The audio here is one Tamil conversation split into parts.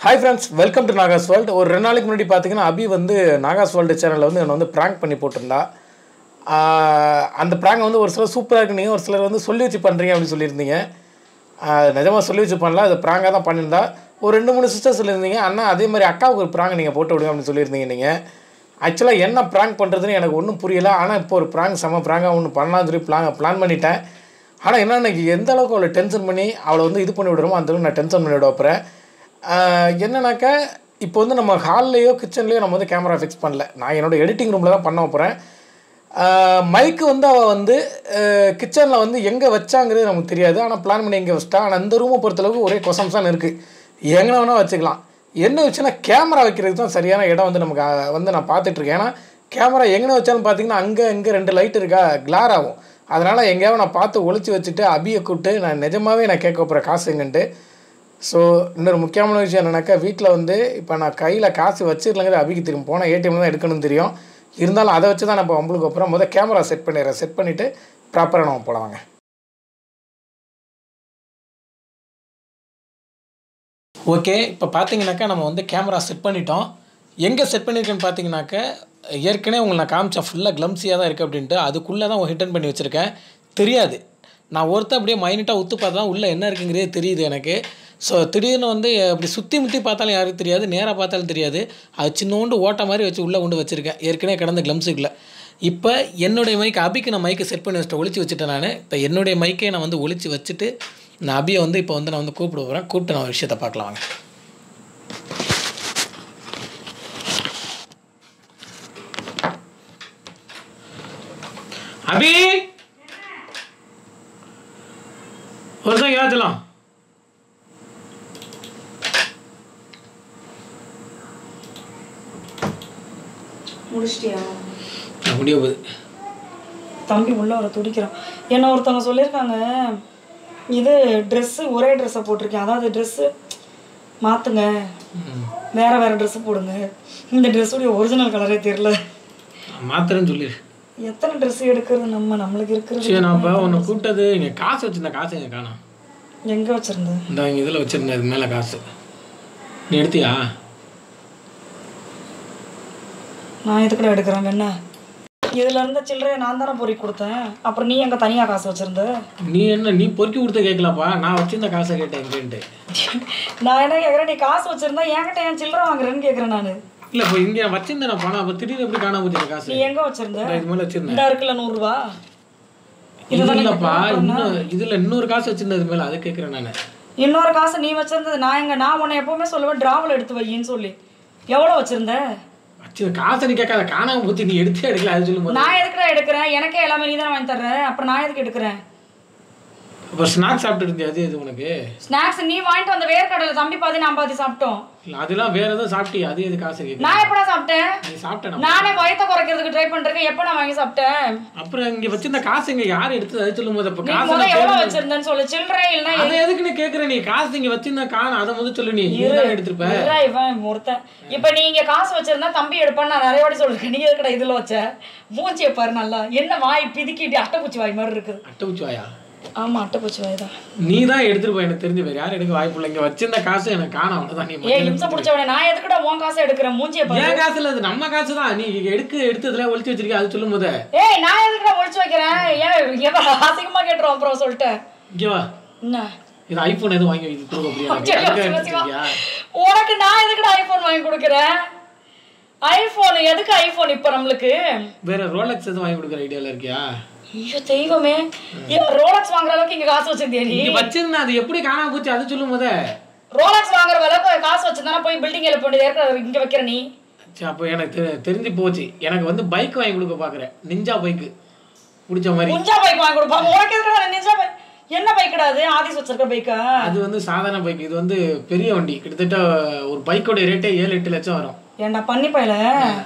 ஹாய் ஃப்ரெண்ட்ஸ் வெல்கம் டு நாகாஸ் வேர்ல்ட் ஒரு ரெண்டு நாளைக்கு முன்னாடி பார்த்தீங்கன்னா அபி வந்து நாகாஸ் வேர்ல்டு சேனலில் வந்து என்னை வந்து ப்ராங்க் பண்ணி போட்டிருந்தா ஆஹ் அந்த ப்ராங்க் வந்து ஒரு சிலர் சூப்பராக இருக்கு நீங்கள் ஒரு சிலர் வந்து சொல்லி வச்சு பண்ணுறீங்க அப்படின்னு சொல்லியிருந்தீங்க நிஜமாக சொல்லி வச்சு பண்ணல அது ப்ராங்காக தான் பண்ணியிருந்தா ஒரு ரெண்டு மூணு சிஸ்டர்ஸ் சொல்லியிருந்தீங்க அண்ணா அதே மாதிரி அக்காவுக்கு ஒரு ப்ராங்க் நீங்கள் போட்டு விடுங்க அப்படின்னு சொல்லியிருந்தீங்க நீங்கள் ஆக்சுவலாக என்ன ப்ராங்க் பண்ணுறதுன்னு எனக்கு ஒன்றும் புரியல ஆனால் இப்போ ஒரு ப்ராங்க் செம்ம ப்ராங்காக ஒன்று பண்ணலாம்னு சொல்லி பிளான் பிளான் பண்ணிட்டேன் ஆனால் என்ன எனக்கு எந்த அளவுக்கு அவளை டென்ஷன் பண்ணி அவளை வந்து இது பண்ணி விடுறோமோ அந்த அளவுக்கு நான் டென்ஷன் பண்ணி விட வைப்பேன் என்னன்னாக்கா இப்போ வந்து நம்ம ஹால்லேயோ கிச்சன்லேயோ நம்ம வந்து கேமரா ஃபிக்ஸ் பண்ணல நான் என்னோட எடிட்டிங் ரூமில் தான் பண்ண போகிறேன் மைக்கு வந்து அவள் வந்து கிச்சனில் வந்து எங்கே வச்சாங்கிறது நமக்கு தெரியாது ஆனால் பிளான் பண்ணி எங்கே வச்சிட்டா ஆனால் அந்த ரூமை பொறுத்தளவுக்கு ஒரே கொசம்சான் இருக்குது எங்கே வேணால் வச்சுக்கலாம் என்ன வச்சுன்னா கேமரா வைக்கிறதுக்கு தான் சரியான இடம் வந்து நமக்கு அஹ், வந்து நான் பார்த்துட்ருக்கேன் ஏன்னா கேமரா எங்கே வச்சாலும் பார்த்தீங்கன்னா அங்கே இங்கே ரெண்டு லைட் இருக்கா கிளார் ஆகும் அதனால் எங்கேயாவது நான் பார்த்து ஒளிச்சு வச்சுட்டு அபியை கூப்பிட்டு நான் நிஜமாகவே நான் கேட்க போகிறேன் காசு எங்கன்ட்டு ஸோ இன்னொரு முக்கியமான விஷயம் என்னன்னாக்கா வீட்டில் வந்து இப்போ நான் கையில் காசு வச்சிடலங்கிறது அபிக்கு தெரியும் போனால் ஏடிஎம் தான் எடுக்கணும்னு தெரியும் இருந்தாலும் அதை வச்சு தான் நான் இப்போ உங்களுக்கு அப்புறம் முதல் கேமரா செட் பண்ணிடுறேன் செட் பண்ணிவிட்டு ப்ராப்பராக நம்ம போகலாம் வாங்க ஓகே இப்போ பார்த்தீங்கன்னாக்கா நம்ம வந்து கேமரா செட் பண்ணிட்டோம் எங்கே செட் பண்ணியிருக்கேன்னு பார்த்தீங்கன்னாக்கா ஏற்கனவே உங்களுக்கு நான் காமிச்சேன் ஃபுல்லாக க்ளம்ஸியாக தான் இருக்குது அப்படின்ட்டு அதுக்குள்ளே தான் ஹிட்டன் பண்ணி வச்சுருக்கேன் தெரியாது நான் ஒருத்தன் அப்படியே மைனட்டாக உத்து பார்த்தா தான் உள்ளே என்ன இருக்குங்கிறதே தெரியுது எனக்கு ஸோ திடீர்னு வந்து அப்படி சுற்றி முற்றி பார்த்தாலும் யாருக்கும் தெரியாது நேராக பார்த்தாலும் தெரியாது அது சின்னோண்டு ஓட்ட மாதிரி வச்சு உள்ளே கொண்டு வச்சுருக்கேன் ஏற்கனவே கிடந்த க்ளம்ஸுக்குள்ளே இப்போ என்னுடைய மைக் அபிக்கு நான் மைக்கை செட் பண்ணி வச்சுட்டு ஒளிச்சு வச்சுட்டேன் நான் இப்போ என்னுடைய மைக்கை நான் வந்து ஒளிச்சு வச்சுட்டு நான் அபியை வந்து இப்போ வந்து நான் வந்து கூப்பிட போகிறேன் கூப்பிட்டு நான் ஒரு விஷயத்தை பார்க்கலாம் வாங்க அபி ஒரு தான் ஏற்றலாம் முடிச்சிட்டியா முடிய போகுது தம்பி உள்ள வர துடிக்கிறான் என்ன ஒருத்தவங்க சொல்லியிருக்காங்க இது ட்ரெஸ்ஸு ஒரே ட்ரெஸ்ஸை போட்டிருக்கேன் அதாவது ட்ரெஸ்ஸு மாற்றுங்க வேற வேற ட்ரெஸ்ஸு போடுங்க இந்த ட்ரெஸ்ஸுடைய ஒரிஜினல் கலரே தெரில மாத்திரன்னு சொல்லிடு எத்தனை ட்ரெஸ் எடுக்கிறது நம்ம நம்மளுக்கு இருக்கிறது சரி நான் இப்போ உன்னை கூப்பிட்டது இங்கே காசு வச்சிருந்தேன் காசு இங்கே காணோம் எங்கே வச்சிருந்த இந்த இங்கே இதில் வச்சுருந்தேன் இது மேலே காசு நீ எடுத்தியா நான் எதுக்குடா எடுக்கிறேன் என்ன இதுல இருந்த சில்லறையை நான் தானே பொறி கொடுத்தேன் அப்புறம் நீ எங்க தனியா காசு வச்சிருந்த நீ என்ன நீ பொறுக்கி கொடுத்த கேட்கலப்பா நான் வச்சிருந்த காசை கேட்டேன் எங்கேன்ட்டு நான் என்ன கேட்குறேன் நீ காசு வச்சிருந்தா என்கிட்ட ஏன் சில்லறை வாங்குறேன்னு கேட்குறேன் நான் இல்லை இப்போ இங்கே வச்சிருந்தேன் நான் பணம் அப்போ திடீர்னு எப்படி காணாம போச்சு இந்த காசு நீ எங்க வச்சிருந்த நான் இது மேலே வச்சிருந்தேன் இந்த இருக்குல்ல நூறுரூவா இது இல்லைப்பா இன்னும் இதில் இன்னொரு காசு வச்சிருந்தேன் இது மேலே அதை கேட்குறேன் நான் இன்னொரு காசு நீ வச்சிருந்தது நான் எங்க நான் உன்னை எப்பவுமே சொல்லுவேன் டிராவல் எடுத்து வையின்னு சொல்லி எவ்வளோ வச்சிருந்த வச்சு காசை நீ கேட்காத காணாம போச்சு நீ எடுத்தே எடுக்கல அது சொல்லும் போது நான் எதுக்குடா எடுக்கிறேன் எனக்கே எல்லாமே நீ தானே வாங்கி தர்ற அப்புறம் நான் எதுக்கு எடுக்கிறேன் இப்போ ஸ்நாக்ஸ் சாப்பிட்டு இருந்தியா அது இது உனக்கு ஸ்நாக்ஸ் நீ வாங்கிட்டு வந்த வேர்க்கடலை தம்பி பாதி நான் பாதி சாப்பிட்டோம் இல்லை அதெல்லாம் வேற எதுவும் சாப்பிட்டியா அது எது காசு கேட்குது நான் எப்படா சாப்பிட்டேன் நீ சாப்பிட்டேன் நானே வயத்தை குறைக்கிறதுக்கு ட்ரை பண்றேன் எப்போ நான் வாங்கி சாப்பிட்டேன் அப்புறம் இங்க வச்சிருந்த காசு இங்க யார் எடுத்தது அது சொல்லும் போது அப்ப நீ காசு முதல்ல நான் எவ்வளோ தேடுனது. வச்சிருந்தேன்னு சொல்லு சில்லறை இல்லைன்னா அதை எதுக்கு நீ கேக்குற நீ காசு இங்க வச்சிருந்தா காணும் அதை முதல்ல சொல்லு நீ நீ தான் எடுத்திருப்ப இருடா இவன் ஒருத்தன் இப்ப நீங்க காசு வச்சிருந்தா தம்பி எடுப்பான்னு நான் நிறைய வாட்டி சொல்லிருக்கேன் நீ எதுக்கடா இதுல வச்ச மூஞ்சிய பாரு நல்லா என்ன வாய் பிதுக்கிட்டு அட்டைப்பூச்சி வாய் மாதிரி இருக்குது அட்டை உச்சி வாயா ஆமா அட்டைப்பூச்சி வாய் தான் நீ தான் எடுத்துருப்ப எனக்கு தெரிஞ்ச வேற யாரும் எடுக்க வாய்ப்பு இல்லை இங்க வச்சிருந்த காசு எனக்கு காணும் அவ்வளவுதான் நீ ஏ மத்தியானம் இம்சம் பிடிச்சவனே நான் எதுக்குடா உன் காசை எடுக்கிறேன் மூஞ்சிய பாரு என் காசு இல்ல அது நம்ம காசு தான் நீ எடுக்க எடுத்ததுல ஒளிச்சு வச்சிருக்க அது சொல்லும் போது ஏய் நான் எதுக்குடா ஒழிச்சு வைக்கிறேன் ஏன் எவன் அசிங்கமா கேட்டுருவோம் அப்புறம் சொல்லிட்டேன் இங்க வா என்ன இது ஐபோன் எதுவும் வாங்கி வைக்க கொடுக்க அப்படியே எனக்கு. ஐயோ, அதுக்காக சிவா, சிவா. எடுத்துருக்கியா? உனக்கு நான் எதுக்குடா ஐபோன் வாங்கி கொடுக்குறேன் ஐபோன் எதுக்கு ஐபோன் இப்ப நம்மளுக்கு வேற ரோலக்ஸ் எதுவும் வாங்கி கொடுக்குற ஐடியால இருக்கியா ஐயோ தெய்வமே ரோலக்ஸ் வாங்குற அளவுக்கு இங்க காசு வச்சிருந்தியா நீ இங்க வச்சிருந்தா அது எப்படி காணாம போச்சு அது சொல்லும் போதே ரோலக்ஸ் வாங்குற அளவுக்கு காசு வச்சிருந்தா போய் பில்டிங் எழுப்ப வேண்டியது இருக்கிற இங்க வைக்கிற நீ சரி அப்போ எனக்கு தெரி- தெரிஞ்சு போச்சு எனக்கு வந்து பைக் வாங்கி கொடுக்க பார்க்குறேன் நிஞ்சா பைக்கு பிடிச்ச மாதிரி குஞ்சா பைக் வாங்கி கொடுப்பா உனக்கு எதுக்குடா நிஞ்சா பைக் என்ன பைக்கடா அது ஆதிஸ் வச்சிருக்க பைக்கா அது வந்து சாதாரண பைக் இது வந்து பெரிய வண்டி கிட்டத்தட்ட ஒரு பைக்கோட ரேட்டே ஏழு எட்டு லட்சம் வரும் ஏன்டா பண்ணி பையல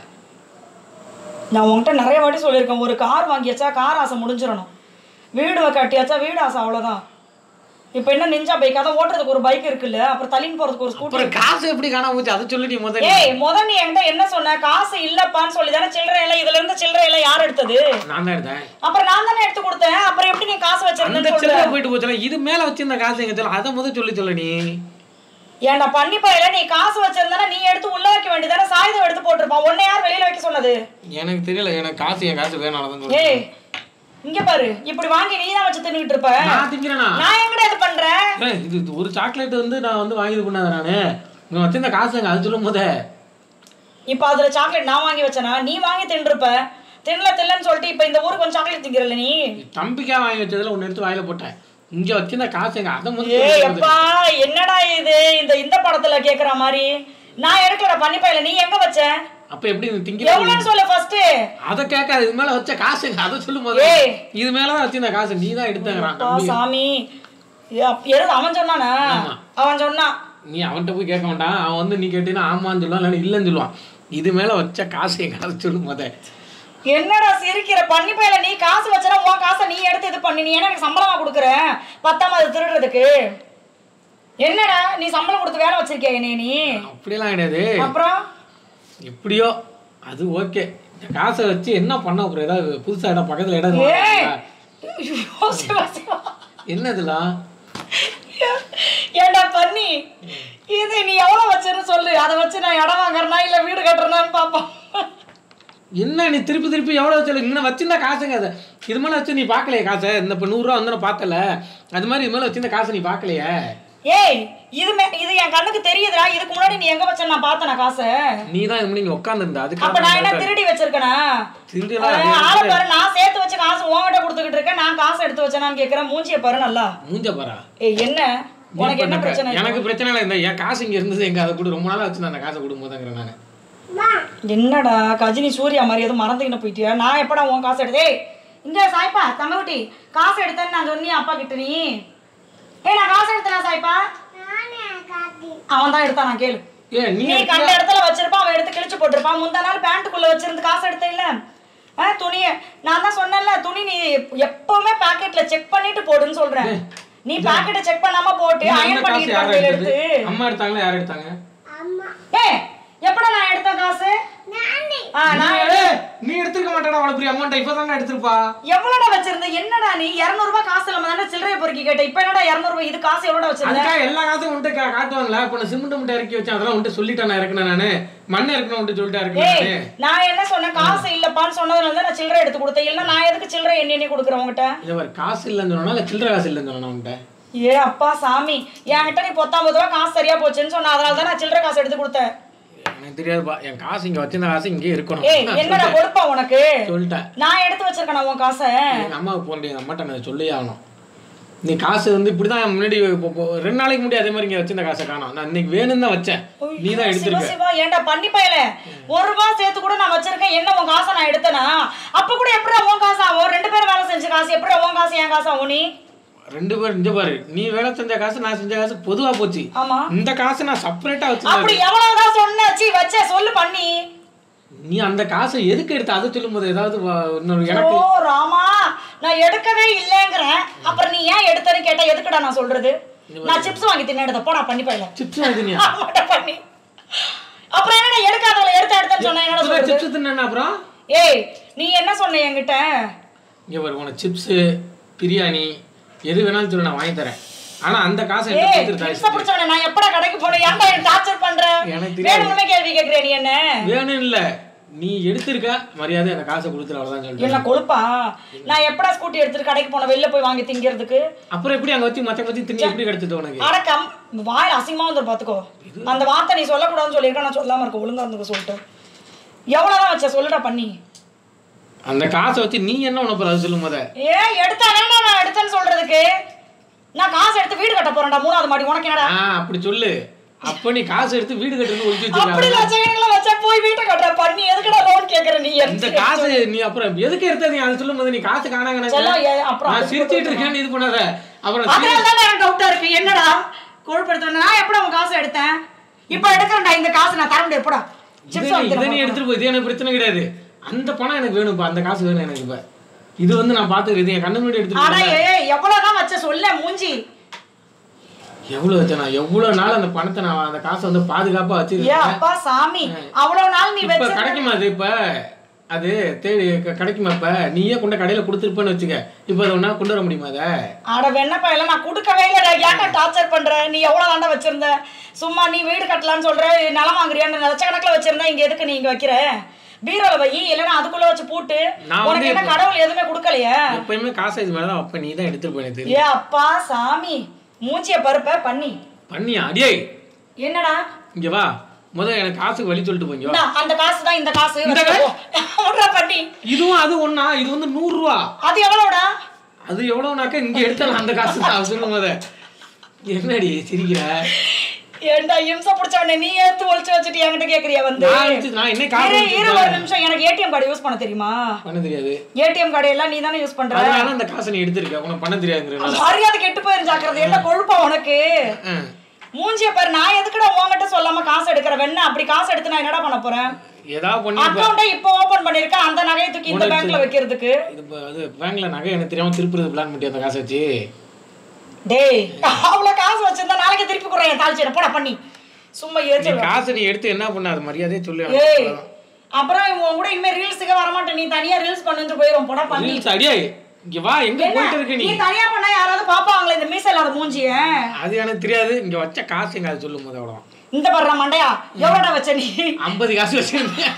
நான் உன்கிட்ட நிறைய வாட்டி சொல்லியிருக்கேன் ஒரு கார் வாங்கியாச்சா கார் ஆசை முடிஞ்சிடணும் வீடு கட்டியாச்சா வீடு ஆசை அவ்வளோதான் இப்போ என்ன நிஞ்சா பைக் அதான் ஓட்டுறதுக்கு ஒரு பைக் இருக்குல்ல அப்புறம் தள்ளின்னு போறதுக்கு ஒரு ஸ்கூட்டர் அப்புறம் காசு எப்படி காணாம போச்சு அதை சொல்லி நீ முதல்ல ஏய் முத நீ என்கிட்ட என்ன சொன்ன காசு இல்லப்பான்னு சொல்லி தானே சில்லறை இல்லை இதுல இருந்து சில்லறை இல்லை யார் எடுத்தது நான் தான் எடுத்தேன் அப்புறம் நான் தானே எடுத்து கொடுத்தேன் அப்புறம் எப்படி நீ காசு அந்த வச்சிருந்தேன்னு சில்லறை சொல்ற போயிட்டு போச்சுல இது மேல வச்சிருந்த காசு எங்க சொல்ல அதை முதல் சொல்லி சொல்ல நீ ஏன்டா பண்ணி பையில நீ காசு வச்சிருந்தானா நீ எடுத்து உள்ள வைக்க வேண்டியதானே சாயுதம் எடுத்து போட்டிருப்பான் உன்னை யார் வெளியில வைக்க சொன்னது எனக்கு தெரியல எனக்கு காசு என் காசு வேணும் தான் ஏய் இங்க பாரு இப்படி வாங்கி நீ தான் வச்சு தின்னுட்டு இருப்ப நான் திங்கிறேனா நான் எங்கடா இது பண்றேன் ஏய், இது இது ஒரு சாக்லேட் வந்து நான் வந்து வாங்கி இது பண்ணாத நானு இவன் வச்சிருந்த காசு எங்க அது சொல்லும் போதே இப்ப அதுல சாக்லேட் நான் வாங்கி வச்சேனா நீ வாங்கி தின்றுப்ப தின்னல தின்னலன்னு சொல்லிட்டு இப்ப இந்த ஊருக்கு கொஞ்சம் சாக்லேட் திங்கிறல நீ தம்பிக்கா வாங்கி வச்சதுல ஒன்று எடுத்து வாயில போட்டேன் இங்க வச்சிருந்த காசு எங்க அதை முதல்ல ஏய் சொல்லும் போது. அப்பா என்னடா இது இந்த இந்த படத்துல கேக்குற மாதிரி நான் எடுக்கலடா பண்ணி பையில நீ எங்க வச்ச அப்ப எப்படி நீ திங்கிற எவ்வளவுன்னு சொல்லு ஃபர்ஸ்ட் அதை கேட்காது இது மேல வச்ச காசு எங்க அதை சொல்லும் போது ஏய். இது மேல தான் வச்சிருந்த காசு நீ தான் எடுத்தங்கிறான் அப்பா சாமி ஏ, அப்ப எது அவன் சொன்னானா ஆமா. அவன் சொன்னான் நீ அவன்கிட்ட போய் கேட்க மாட்டான் அவன் வந்து நீ கேட்டீங்கன்னா ஆமான்னு சொல்லுவான் இல்லைன்னா இல்லைன்னு சொல்லுவான் இது மேல வச்ச காசு எங்க அதை சொல்லும் போதே என்னடா சிரிக்கிற பண்ணி பையில நீ காசு வச்சனா உன் காசை நீ எடுத்து இது பண்ணி நீ என்ன எனக்கு சம்பளமா கொடுக்குற பத்தாம் அது திருடுறதுக்கு என்னடா நீ சம்பளம் கொடுத்து வேலை வச்சிருக்கியா என்னைய நீ அப்படியெல்லாம் கிடையாது அப்புறம் எப்படியோ அது ஓகே இந்த காசை வச்சு என்ன பண்ண போற ஏதாவது புதுசா இடம் பக்கத்துல இடம் ஏய் வாங்குறீங்களா? ஐயோ, சிவா, சிவா. என்ன இதெல்லாம் ஏன்டா பண்ணி இது நீ எவ்வளவு வச்சேன்னு சொல்லு அதை வச்சு நான் இடம் வாங்குறேனா இல்ல வீடு கட்டுறேனான்னு பாப்போம் என்ன நீ திருப்பி திருப்பி எவ்வளோ வச்சு இன்னும் வச்சிருந்தா காசுங்க அது இது மேலே வச்சு நீ பார்க்கலையே காசை இந்த இப்போ நூறுரூவா வந்து நான் பார்த்தல அது மாதிரி இது மேலே வச்சிருந்த காசை நீ பார்க்கலையே ஏய் இது மே இது என் கண்ணுக்கு தெரியுதுடா இதுக்கு முன்னாடி நீ எங்க வச்ச நான் பார்த்தேனா காசை நீ தான் இது நீங்க உட்காந்துருந்த அப்ப நான் என்ன அதுக்காக திருடி வச்சிருக்கேனா திருடிலாம் அஹ், ஆளை பாரு நான் சேர்த்து வச்ச காசு உன்கிட்ட கொடுத்துக்கிட்டு இருக்கேன் நான் காசு எடுத்து வச்சேனான்னு கேக்குறேன் மூஞ்சிய பாரு நல்லா மூஞ்ச பாரா ஏய் என்ன உனக்கு என்ன பிரச்சனை எனக்கு பிரச்சனை இல்லை இந்த என் காசு இங்க இருந்தது எங்க அதை கூட ரொம்ப நாளா வச்சிருந்தேன் அந்த காசை கொடுக்கும்போதுங்கிறேன் நான் என்னடா கஜினி சூர்யா மாதிரி எதுவும் மறந்துக்கிட்டு போயிட்டியா நான் எப்படா உன் காசு எடுத்தே இங்க சாய்ப்பா தங்கக்குட்டி காசு எடுத்தேன்னு நான் சொன்னியா அப்பா கிட்ட நீ ஏய் நான் காசு எடுத்தேனா சாய்ப்பா அவன் தான் எடுத்தான் நான் கேளு ஏ நீ நீ கண்ட இடத்துல வச்சிருப்பான் அவன் எடுத்து கிழிச்சு போட்டிருப்பான் முந்தா நாள் பேண்ட்டுக்குள்ள வச்சிருந்து காசு எடுத்த இல்ல ஆ துணிய நான் தான் சொன்னேன்ல துணி நீ எப்பவுமே பாக்கெட்ல செக் பண்ணிட்டு போடுன்னு சொல்றேன் நீ பாக்கெட்டை செக் பண்ணாம போட்டு இந்த அயன் காசு பண்ணிட்டு யார் வந்ததுல எடுத்தது எடுத்து அம்மா எடுத்தாங்களா யார் எடுத்தாங்க ஏய் எப்படா நான் எடுத்த காசு ஆ நான் ஏய், நீ எடுத்துருக்க மாட்டாடா அவ்வளவு பெரிய அமௌண்ட் இப்பதான் எடுத்திருப்பா எவ்வளோடா வச்சிருந்த என்னடா நீ 200 ரூபாய் காசு இல்லாம தானே சில்லறைய பொறுக்கி கேட்ட இப்போ என்னடா 200 ரூபாய் இது காசு எவ்வளோடா வச்சிருந்த அதுக்காக எல்லா காசும் உன்ட்டு கா- காட்டுவாங்களா இப்ப நான் சிமெண்ட் முட்டை இறக்கி வச்சேன் அதெல்லாம் உன்ட்டு சொல்லிட்டேன் நான் இறக்குனேன் நானு மண் இறக்கணும் உன்ட்டு சொல்லிட்டு இறக்குனேன் ஏய் நானு. நான் என்ன சொன்னேன் காசு இல்லப்பான்னு சொன்னதுனால தான் நான் சில்லறை எடுத்து கொடுத்தேன் இல்ல நான் எதுக்கு சில்லறை எண்ணி எண்ணி கொடுக்குறேன் உங்ககிட்ட இதை பாரு காசு இல்லைன்னு சொன்னா இல்ல சில்லறை காசு இல்லைன்னு சொன்னா உன்ட்ட ஏ அப்பா சாமி என்கிட்ட நீ பத்தொன்பது ரூபா காசு சரியா போச்சுன்னு சொன்ன அதனால தான் நான் சில்லறை காசு எடுத்து கொடுத்தேன் எனக்கு தெரியாதுப்பா என் காசு இங்க வச்சிருந்த காசு இங்கே இருக்கணும் ஏய் என்னடா கொடுப்பா உனக்கு சொல்லிட்டேன் நான் எடுத்து வச்சிருக்கேன் உன் காசை எங்க அம்மாவுக்கு போக எங்க அம்மாட்ட நான் சொல்லியே ஆகணும் நீ காசு வந்து இப்படிதான் முன்னாடி இப்போ- இப்போ ரெண்டு நாளைக்கு முன்னாடி அதே மாதிரி இங்க வச்சிருந்த காசை காணோம் நான் இன்னைக்கு வேணும்னு தான் வச்சேன் நீ தான் சிவா எடுத்திருக்க சிவா ஏன்டா பண்ணி பயல ஒரு ரூபாய் சேர்த்து கூட நான் வச்சிருக்கேன் என்ன உன் காசை நான் எடுத்தேனா அப்ப கூட எப்படி உன் காசு ஆகும் ரெண்டு பேரும் வேலை செஞ்ச காசு எப்படி உன் காசு என் காசு ஆகும் நீ ரெண்டு பேரும் இங்க பாரு நீ வேலை செஞ்ச காசு நான் செஞ்ச காசு பொதுவா போச்சு ஆமா இந்த காசு நான் செப்பரேட்டா அப்படி வச்சிருந்தேன் எவ்வளவுதான் சொன்னாச்சு வச்ச சொல்லு பண்ணி நீ அந்த காசை எதுக்கு எடுத்த அதை சொல்லும் போது ஏதாவது வ- இன்னொரு ஓ எனக்கு ராமா நான் எடுக்கவே இல்லைங்கிறேன் அப்புறம் நீ ஏன் எடுத்தேன்னு கேட்டா எதுக்குடா நான் சொல்றது நான் சிப்ஸ் வாங்கி தின்னு எடுத்த போடா பண்ணி போயில சிப்ஸ் வாங்கினியா ஆமாடா பண்ணி அப்புறம் என்னடா எடுக்காதவள எடுத்த எடுத்தேன்னு சொன்னா என்னடா சொல்றது சிப்ஸ் தின்னா அப்புறம் ஏய் நீ என்ன சொன்ன என்கிட்ட இங்க பாரு உனக்கு சிப்ஸு பிரியாணி எது வேணாலும் சொல்லு நான் வாங்கி தரேன் ஆனா அந்த காசை என்ன ஏய் கொடுத்துருந்தா சிப்ஸ பிடிச்சவனே நான் எப்படா கடைக்கு போனேன் ஏன்டா என்ன டார்ச்சர் பண்ற எனக்கு தெரியாது. வேணும்னே கேள்வி கேக்குற நீ என்ன வேணும் இல்ல நீ எடுத்திருக்க மரியாதை அந்த காசை கொடுத்துரு அவ்வளவுதான் சொல்லிட்டு என்ன கொழுப்பா நான் எப்படா ஸ்கூட்டி எடுத்துட்டு கடைக்கு போன வெளில போய் வாங்கி திங்கிறதுக்கு அப்புறம் எப்படி அங்க வச்சு மத்த வச்சு திண்ணி எப்படி கிடைச்சது உனக்கு அடக்கம் வாயில் அசிங்கமா வந்து பாத்துக்கோ அந்த வார்த்தை நீ சொல்லக்கூடாதுன்னு சொல்லியிருக்க நான் சொல்லாம இருக்க ஒழுங்கா இருந்துக்க சொல்லிட்டு எவ்வளவுதான் வச்ச சொல்லுடா பண்ணி அந்த காசை வச்சு நீ என்ன உனக்கு அது சொல்லும் போத ஏ எடுத்தா வேண்டாம் நான் எடுத்தேன்னு சொல்றதுக்கு நான் காசு எடுத்து வீடு கட்ட போறேன்டா மூணாவது மாடி உனக்கு என்னடா ஆ அப்படி சொல்லு அப்ப நீ காசு எடுத்து வீடு கட்டுறது ஒழிச்சு அப்படி வச்சிருக்க லட்சக்கணக்கில் வச்சா போய் வீட்டை கட்டுற பண்ணி எதுக்குடா லோன் கேக்குற நீ இந்த காசு நீ அப்புறம் எதுக்கு எடுத்த நீ அதை சொல்லும் போது நீ காசு காணாங்க செல்லம், ஏ, அப்புறம் நான் அதுக்கு சிரிச்சிட்டு இருக்கேன்னு இது பண்ணாத அப்புறம் அதனால தான் எனக்கு டவுட்டா இருக்கு என்னடா கொழுப்படுத்த நான் எப்படா உன் காசு எடுத்தேன் இப்போ எடுக்கிறேன்டா இந்த காசு நான் தர முடியாது எப்படா இதை சிப்ஸ் நீ- வாங்கி இதை தரேன் நீ எடுத்துட்டு போய் இது எனக்கு பிரச்சனை கிடையாது அந்த பணம் எனக்கு வேணும்ப்பா அந்த காசு வேணும் எனக்கு இப்ப இது வந்து நான் பாத்துக்கிறேன் இது என் கண்ணு முன்னாடி எடுத்துட்டு ஆனா போறேன். ஏ எவ்வளவுதான் வச்ச சொல்ல மூஞ்சி எவ்வளவு வச்சேன் நான் எவ்வளவு நாள் அந்த பணத்தை நான் அந்த காசை வந்து பாதுகாப்பா ஏ வச்சிருக்கேன் அப்பா சாமி அவ்வளவு நாள் நீ இப்ப வச்ச கிடைக்குமா அது இப்ப அது தேடி க- கிடைக்குமா இப்ப நீயே கொண்ட கடையில கொடுத்துருப்பேன்னு வச்சுக்க இப்போ அதை ஒன்றா கொண்டு வர முடியுமா அதை அட வெண்ணப்பா இல்லை நான் கொடுக்கவே இல்லைடா ஏன்டா டார்ச்சர் பண்ற நீ எவ்வளோ தாண்டா வச்சிருந்த சும்மா நீ வீடு கட்டலான்னு சொல்ற நிலம் வாங்குறியான்னு லட்சக்கணக்கில் வச்சிருந்தா இங்க எதுக்கு நீ இங்க வைக்கிற பீரோல வை இல்லைன்னா அதுக்குள்ள வச்சு பூட்டு நான் உனக்கு வந்து என்ன கடவுள் எதுவுமே கொடுக்கலையே எப்பயுமே காசு இது மேலே தான் அப்போ நீ தான் எடுத்துட்டு போய் எனக்கு தெரியும் ஏ அப்பா சாமி மூச்சிய பருப்ப பண்ணி பண்ணியா அடியே என்னடா இங்க வா முதல்ல எனக்கு காசுக்கு வழி சொல்லிட்டு போங்க இந்தா, அந்த காசு தான் இந்த காசு இந்த வச்சுக்கோ. விட்றா பண்ணி இதுவும் அது ஒண்ணா இது வந்து நூறு ரூபா அது எவ்வளவுடா அது எவ்வளவுனாக்கா இங்க எடுத்தாலும் அந்த காசு தான் சொல்லும் போத என்னடி சிரிக்கிற ஏன்டா இம்சை பிடிச்சவனே நீ எடுத்து ஒளிச்சு வச்சுட்டு என்கிட்ட கேக்குறியா வந்து நான் எடுத்து- நான் என்ன காசு இரு, இரு ஒரு வச்சிருக்கேன்? நிமிஷம் எனக்கு ஏடிஎம் கார்டு யூஸ் பண்ண தெரியுமா பண்ண தெரியாது ஏடிஎம் கார்டு எல்லாம் நீ தானே யூஸ் பண்ற அதனால அந்த காசை நீ எடுத்திருக்க உனக்கு பண்ண தெரியாதுங்கிறனால மரியாதை கெட்டு போயிரும் ஜாக்கிரதை என்ன கொழுப்பா உனக்கு ஆ. மூஞ்சிய பாரு நான் எதுக்குடா உன்கிட்ட சொல்லாம காசு எடுக்கிற வெண்ண அப்படி காசு எடுத்து நான் என்னடா பண்ண போறேன் ஏதாவது பண்ணி இப்ப- அக்கௌண்ட்டை இப்போ ஓபன் பண்ணிருக்கேன் அந்த நகையை தூக்கி இந்த பேங்க்ல வைக்கிறதுக்கு இது இப்ப அது பேங்க்ல நகை எனக்கு தெரியாம திருப்புறது பிளான் பண்ணி அந்த காசை வச்சு டேய் அவ்வளவு காசு வச்சிருந்தா நாளைக்கு திருப்பி கொடுறேன் தாளிச்சு போட பண்ணி சும்மா நீ ஏச்சு காசை நீ எடுத்து என்ன பண்ண அது மரியாதையே சொல்லு ஏய் அப்புறம் உன் கூட இனிமே ரீல்ஸுக்கு வர மாட்டேன் நீ தனியா ரீல்ஸ் பண்ணிட்டு போயிரும் போடா பண்ணி ரீல்ஸ் அடியே இங்க வா எங்க போயிட்டு இருக்க நீ நீ தனியா பண்ணா யாராவது பாப்பாங்களே இந்த மீச இல்லாத மூஞ்சிய அது எனக்கு தெரியாது இங்க வச்ச காசு எங்க அது சொல்லும் போது அவ்வளோ இந்த பர்ற மண்டையா எவ்வளோடா வச்ச நீ ஐம்பது காசு வச்சிருந்தேன்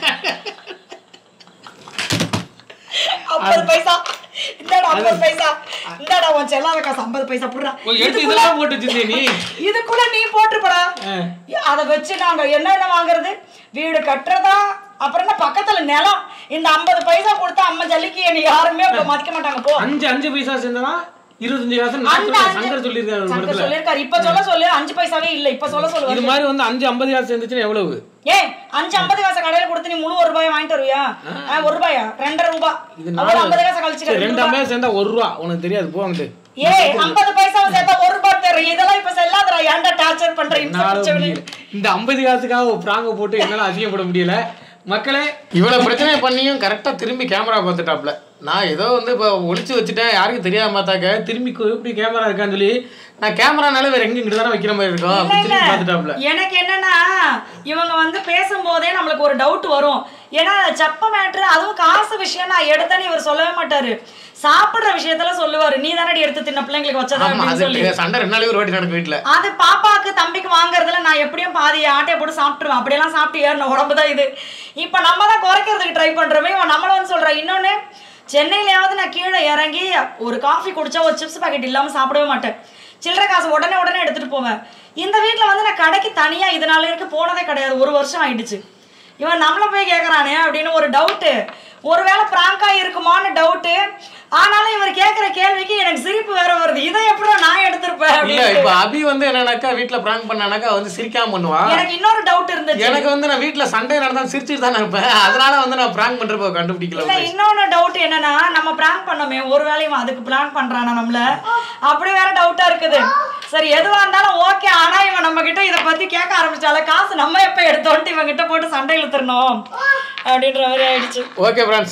ஐம்பது பைசா இந்தாடா ஐம்பது பைசா இந்தாடா உன் செல்லாத காசு ஐம்பது பைசா புடுறா ஓ, எடுத்து இதெல்லாம் போட்டு வச்சிருந்தே நீ இதுக்குள்ள நீ போட்டுப்படா ஆ. அதை வச்சு நாங்க என்னென்ன வாங்குறது வீடு கட்டுறதா அப்புறம் என்ன பக்கத்துல நிலம் இந்த ஐம்பது பைசா கொடுத்தா அம்மா ஜல்லிக்கு என்னை யாருமே இப்ப மதிக்க மாட்டாங்க போ அஞ்சு அஞ்சு பைசா சேர்ந்தனா இருபத்தஞ்சு காசு நான் அந்த சொல்றேன் அஞ்சு- சங்கர் சொல்லியிருக்காரு ஒரு சங்கர் இடத்துல சொல்லிருக்காரு இப்ப சொல்ல சொல்லு அஞ்சு பைசாவே இல்ல இப்ப சொல்ல சொல்லு இது மாதிரி வந்து அஞ்சு ஐம்பது காசு சேர்ந்துச்சுன்னா எவ்வளவு ஏய் அஞ்சு ஐம்பது காசு கடையில கொடுத்து நீ முழு ஒரு ரூபாய் வாங்கிட்டு வருவியா ஆ, ஒரு ரூபாயா ரெண்டரை ரூபாய் இது அவ்வளவு நாலு ஐம்பது காசு சரி, கழிச்சு ரெண்டு ஐம்பது சேர்ந்தா ஒரு ரூபா உனக்கு தெரியாது போவாங்க ஏய் ஐம்பது பைசா சேர்த்தா ஒரு ரூபாய் தரும் இதெல்லாம் இப்ப செல்லாதடா ஏன்டா டார்ச்சர் பண்ற என்னால இன்ஃபர்மேஷன் முடியல. இந்த ஐம்பது காசுக்காக ஒரு பிராங்க போட்டு என்னால அசிங்கப்பட முடியல மக்களே இவ்வளவு பிரச்சனை பண்ணியும் கரெக்டா திரும்பி கேமரா பார்த்துட்டாப்ல நான் ஏதோ வந்து இப்போ ஒளிச்சு வச்சுட்டேன் யாருக்கும் தெரியாம பார்த்தாக்க திரும்பி கு- எப்படி கேமரா இருக்கான்னு சொல்லி நான் கேமரானால வேற எங்க இங்கிட்டு தானே வைக்கிற மாதிரி இருக்கும் அப்படி திரும்பி பார்த்துட்டாப்ல எனக்கு என்னன்னா இவங்க வந்து பேசும்போதே நம்மளுக்கு ஒரு டவுட் வரும் ஏன்னா செப்ப மேட்ரு அதுவும் காசு விஷயம் நான் எடுத்தேன்னு இவர் சொல்லவே மாட்டாரு சாப்பிடுற விஷயத்துல சொல்லுவாரு நீ தானடி எடுத்து தின்ன பிள்ளைங்களுக்கு வச்சதா ஆமா அப்படின்னு சொல்லி அது சண்டை ரெண்டு நாளைக்கு ஒரு வாட்டி நடக்கும் வீட்டுல அது பாப்பாக்கு தம்பிக்கு வாங்குறதுல நான் எப்படியும் பாதி ஆட்டையை போட்டு சாப்பிட்டுருவேன் அப்படியெல்லாம் சாப்பிட்டு ஏறின உடம்பு தான் இது இப்போ நம்ம தான் குறைக்கிறதுக்கு ட்ரை பண்றோமே இவன் நம்மள வந்து சொல்றான் இன்னொன்னு சென்னையிலயாவது நான் கீழே இறங்கி ஒரு காஃபி குடிச்சா ஒரு சிப்ஸ் பாக்கெட் இல்லாம சாப்பிடவே மாட்டேன் சில்லறை காசு உடனே உடனே எடுத்துட்டு போவேன் இந்த வீட்டில் வந்து நான் கடைக்கு தனியா இதனால இருக்கு போனதே கிடையாது ஒரு வருஷம் ஆயிடுச்சு இவன் நம்மள போய் கேட்குறானே அப்படின்னு ஒரு டவுட்டு ஒருவேளை பிராங்கா இருக்குமான்னு டவுட்டு ஆனாலும் இவர் கேட்குற கேள்விக்கு எனக்கு சிரிப்பு வேற வருது இதை எப்படி நான் எடுத்திருப்பேன் இல்ல அப்படின்னு இப்ப அபி வந்து என்னன்னாக்கா வீட்டுல பிராங்க் பண்ணானாக்கா வந்து சிரிக்காம பண்ணுவா எனக்கு இன்னொரு டவுட் இருந்துச்சு எனக்கு வந்து நான் வீட்டுல சண்டை நடந்தா சிரிச்சுட்டு தானே இருப்பேன் அதனால வந்து நான் பிராங்க் பண்றப்ப கண்டுபிடிக்கல இல்ல இன்னொன்னு டவுட் என்னன்னா நம்ம பிராங்க் பண்ணோமே ஒரு வேளையும் அதுக்கு பிளான் பண்றானா நம்மள அப்படி வேற டவுட்டா இருக்குது சரி எதுவா இருந்தாலும் ஓகே ஆனா இவன் நம்ம கிட்ட இத பத்தி கேட்க ஆரம்பிச்சால காசு நம்ம எப்ப எடுத்தோன்ட்டு இவன் கிட்ட போட்டு சண்டை இழுத்துறணும் அப்படின்ற மாதிரி ஆயிடுச்சு ஓகே ஃப்ரெண்ட்ஸ்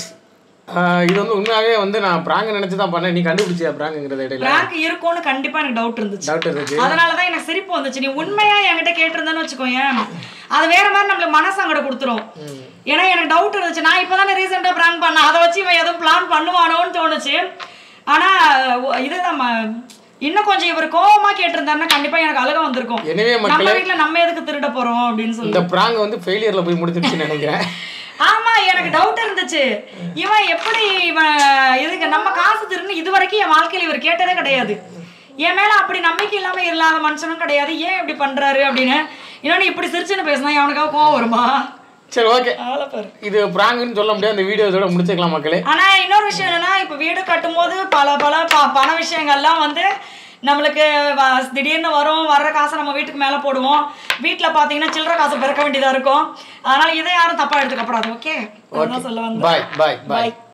இது வந்து உண்மையாவே வந்து நான் பிராங்க் நினைச்சு தான் பண்ணேன் நீ கண்டுபிடிச்சியா பிராங்க்ங்கிறத இடையில பிராங்க் இருக்கும்னு கண்டிப்பா எனக்கு டவுட் இருந்துச்சு டவுட் இருந்துச்சு அதனாலதான் எனக்கு சிரிப்பு வந்துச்சு நீ உண்மையா என்கிட்ட கேட்டிருந்தேன்னு வச்சுக்கோயேன் அது வேற மாதிரி நம்மளுக்கு மனசங்கடம் கொடுத்துரும் ஏன்னா எனக்கு டவுட் இருந்துச்சு நான் இப்பதானே ரீசெண்டா பிராங்க் பண்ணேன் அதை வச்சு இவன் எதுவும் பிளான் பண்ணுவானோன்னு தோணுச்சு ஆனா ஒ- இது நம்ம இன்னும் கொஞ்சம் இவர் கோவமா கேட்டிருந்தாருன்னா கண்டிப்பா எனக்கு அழகா வந்திருக்கும் எனவே நம்ம மக்களே வீட்ல நம்ம எதுக்கு திருட போறோம் அப்படின்னு சொல்லி இந்த பிராங்க் வந்து ஃபெயிலியர்ல போய் முடிச்சிருச்சுன்னு நினைக்கிறேன் ஆமா எனக்கு டவுட் இருந்துச்சு இவன் எப்படி இவன் இதுக்கு நம்ம காசு திருன்னு இது வரைக்கும் என் வாழ்க்கையில இவர் கேட்டதே கிடையாது என் மேல அப்படி நம்பிக்கை இல்லாம இல்லாத மனுஷனும் கிடையாது ஏன் இப்படி பண்றாரு அப்படின்னு இன்னொன்னு இப்படி சிரிச்சுன்னு பேசினா அவனுக்காக கோவம் வருமா சரி ஓகே ஆளை பாரு இது பிராங்க்னு சொல்ல முடியாது இந்த வீடியோ இதோட முடிச்சுக்கலாம் மக்களே ஆனா இன்னொரு விஷயம் என்னன்னா இப்ப வீடு கட்டும்போது பல பல ப- பண விஷயங்கள்லாம் வந்து நம்மளுக்கு வ- திடீர்னு வரும் வர்ற காசை நம்ம வீட்டுக்கு மேல போடுவோம் வீட்டுல பாத்தீங்கன்னா சில்லறை காசு பிறக்க வேண்டியதா இருக்கும் அதனால இதை யாரும் தப்பா எடுத்துக்கப்படாது ஓகே அதான் சொல்ல வந்தேன் பாய் பாய் பாய் Bye.